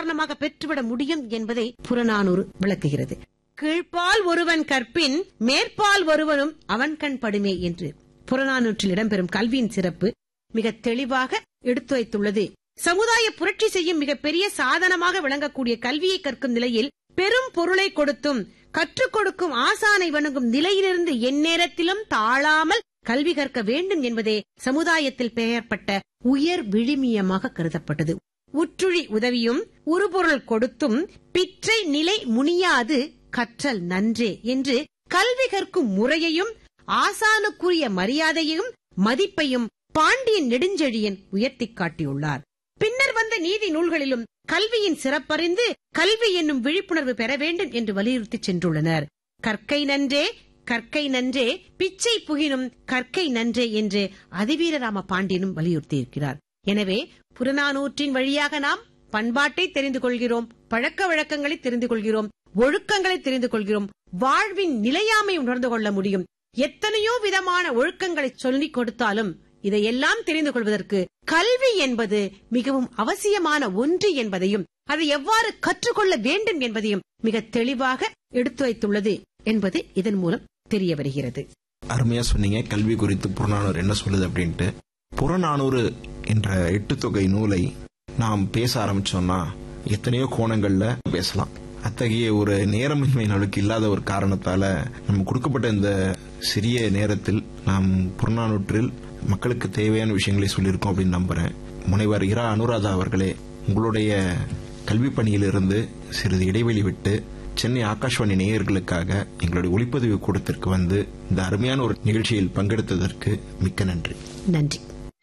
சாதாரணமாக பெற்றுவிட முடியும் என்பதை புறநானூறு விளக்குகிறது கீழ்ப்பால் ஒருவன் கற்பின் மேற்பால் ஒருவனும் அவன் கண் படுமே என்று புறநானூற்றில் இடம்பெறும் கல்வியின் சிறப்பு மிக தெளிவாக எடுத்துரைத்துள்ளது சமுதாய புரட்சி செய்யும் மிகப்பெரிய சாதனமாக விளங்கக்கூடிய கல்வியை கற்கும் நிலையில் பெரும் பொருளை கொடுத்தும் கற்றுக் கொடுக்கும் ஆசானை வணங்கும் நிலையிலிருந்து எந்நேரத்திலும் தாழாமல் கல்வி கற்க வேண்டும் என்பதே சமுதாயத்தில் பெயர்பட்ட உயர் விழுமியமாக கருதப்பட்டது உற்றுழி உதவியும் உருபொருள் கொடுத்தும் பிற்றை நிலை முனியாது கற்றல் நன்றே என்று கல்வி கற்கும் முறையையும் ஆசானுக்குரிய மரியாதையையும் மதிப்பையும் பாண்டியன் நெடுஞ்செழியன் உயர்த்திக் காட்டியுள்ளார் பின்னர் வந்த நீதி நூல்களிலும் கல்வியின் சிறப்பறிந்து கல்வி என்னும் விழிப்புணர்வு பெற வேண்டும் என்று வலியுறுத்தி சென்றுள்ளனர் கற்கை நன்றே கற்கை நன்றே பிச்சை புகினும் கற்கை நன்றே என்று அதிவீரராம பாண்டியனும் வலியுறுத்தியிருக்கிறார் எனவே புறநானூற்றின் வழியாக நாம் பண்பாட்டை தெரிந்து கொள்கிறோம் பழக்க வழக்கங்களை தெரிந்து கொள்கிறோம் ஒழுக்கங்களை தெரிந்து கொள்கிறோம் வாழ்வின் நிலையாமை உணர்ந்து கொள்ள முடியும் எத்தனையோ விதமான ஒழுக்கங்களை சொல்லிக் கொடுத்தாலும் இதையெல்லாம் தெரிந்து கொள்வதற்கு கல்வி என்பது மிகவும் அவசியமான ஒன்று என்பதையும் அதை எவ்வாறு கற்றுக்கொள்ள வேண்டும் என்பதையும் மிக தெளிவாக எடுத்துரைத்துள்ளது என்பது இதன் மூலம் தெரிய வருகிறது அருமையா சொன்னீங்க கல்வி குறித்து புறநானூறு என்ன சொல்லுது அப்படின்ட்டு புறநானூறு என்ற எட்டு தொகை நூலை நாம் பேச ஆரம்பிச்சோம்னா எத்தனையோ கோணங்கள்ல பேசலாம் அத்தகைய ஒரு நேரமின்மை நம்மளுக்கு இல்லாத ஒரு காரணத்தால நம்ம கொடுக்கப்பட்ட இந்த சிறிய நேரத்தில் நாம் புறநானூற்றில் மக்களுக்கு தேவையான விஷயங்களை சொல்லியிருக்கோம் அப்படின்னு நம்புறேன் முனைவர் இரா அனுராதா அவர்களே உங்களுடைய கல்வி பணியிலிருந்து சிறிது இடைவெளி விட்டு சென்னை ஆகாஷ்வாணி நேயர்களுக்காக எங்களுடைய ஒளிப்பதிவு கூடத்திற்கு வந்து இந்த அருமையான ஒரு நிகழ்ச்சியில் பங்கெடுத்ததற்கு மிக்க நன்றி நன்றி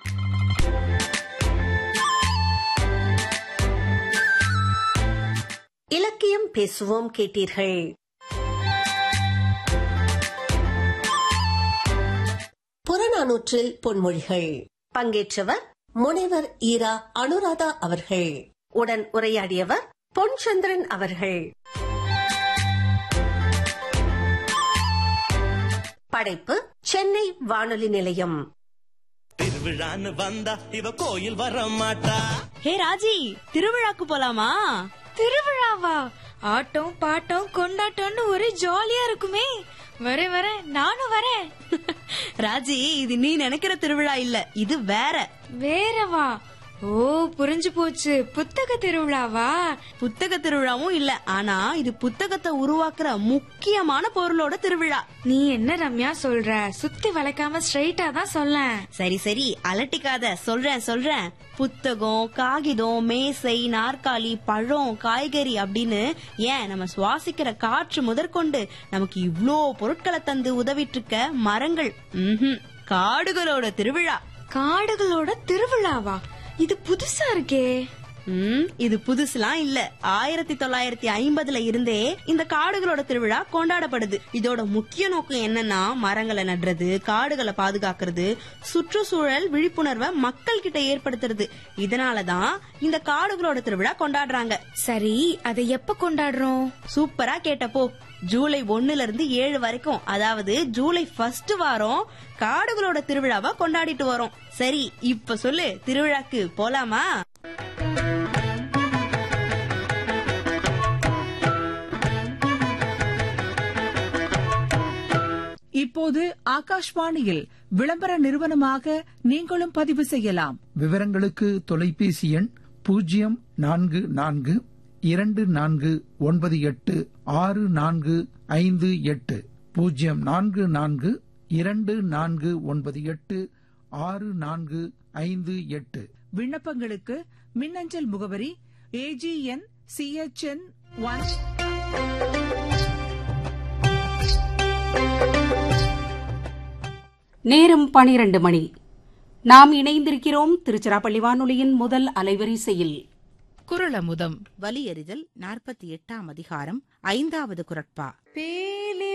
இலக்கியம் பேசுவோம் கேட்டீர்கள் புறநானூற்றில் பொன்மொழிகள் பங்கேற்றவர் முனைவர் ஈரா அனுராதா அவர்கள் உடன் உரையாடியவர் பொன்சந்திரன் அவர்கள் படைப்பு சென்னை வானொலி நிலையம் திருவிழான்னு வந்தா இவ கோயில் வர மாட்டா ஹே ராஜி திருவிழாக்கு போலாமா திருவிழாவா ஆட்டம் பாட்டம் கொண்டாட்டம்னு ஒரே ஜாலியா இருக்குமே வரேன் வரேன் நானும் வரேன் ராஜி இது நீ நினைக்கிற திருவிழா இல்ல இது வேற வேறவா ஓ புரிஞ்சு போச்சு புத்தக திருவிழாவா புத்தக திருவிழாவும் இல்ல ஆனா இது புத்தகத்தை உருவாக்குற முக்கியமான பொருளோட திருவிழா நீ என்ன ரம்யா சொல்ற சுத்தி வளைக்காம ஸ்ட்ரைட்டா தான் சொல்லேன் சரி சரி அலட்டிக்காத சொல்றேன் சொல்றேன் புத்தகம் காகிதம் மேசை நாற்காலி பழம் காய்கறி அப்படின்னு ஏன் நம்ம சுவாசிக்கிற காற்று முதற்கொண்டு நமக்கு இவ்ளோ பொருட்களை தந்து உதவிட்டு இருக்க மரங்கள் ம்ஹும், காடுகளோட திருவிழா காடுகளோட திருவிழாவா இது புதுசா இருக்கே ம், இது புதுசுலாம் இல்ல ஆயிரத்தி தொள்ளாயிரத்தி ஐம்பதுல இருந்தே இந்த காடுகளோட திருவிழா கொண்டாடப்படுது இதோட முக்கிய நோக்கம் என்னன்னா மரங்களை நடுறது காடுகளை பாதுகாக்கிறது சுற்றுச்சூழல் விழிப்புணர்வை மக்கள் கிட்ட ஏற்படுத்துறது இதனாலதான் இந்த காடுகளோட திருவிழா கொண்டாடுறாங்க சரி அதை எப்ப கொண்டாடுறோம் சூப்பரா கேட்டப்போ ஜூலை ஒண்ணுல இருந்து ஏழு வரைக்கும் அதாவது ஜூலை ஃபர்ஸ்ட் வாரம் காடுகளோட திருவிழாவா கொண்டாடிட்டு வரோம் சரி இப்ப சொல்லு திருவிழாக்கு போலாமா இப்போது ஆகாஷ்வாணியில் விளம்பர நிறுவனமாக நீங்களும் பதிவு செய்யலாம் விவரங்களுக்கு தொலைபேசி எண் பூஜ்ஜியம் நான்கு நான்கு இரண்டு நான்கு ஒன்பது எட்டு ஆறு நான்கு ஐந்து எட்டு பூஜ்ஜியம் நான்கு நான்கு இரண்டு நான்கு ஒன்பது எட்டு ஆறு நான்கு ஐந்து எட்டு விண்ணப்பங்களுக்கு மின்னஞ்சல் முகவரி ஏஜிஎன் சிஹெச்என் ஒன் நேரம் பனிரெண்டு மணி நாம் இணைந்திருக்கிறோம் திருச்சிராப்பள்ளி வானொலியின் முதல் அலைவரிசையில் குரலமுதம் வலியறிதல் நாற்பத்தி எட்டாம் அதிகாரம் ஐந்தாவது குரட்பா பேலே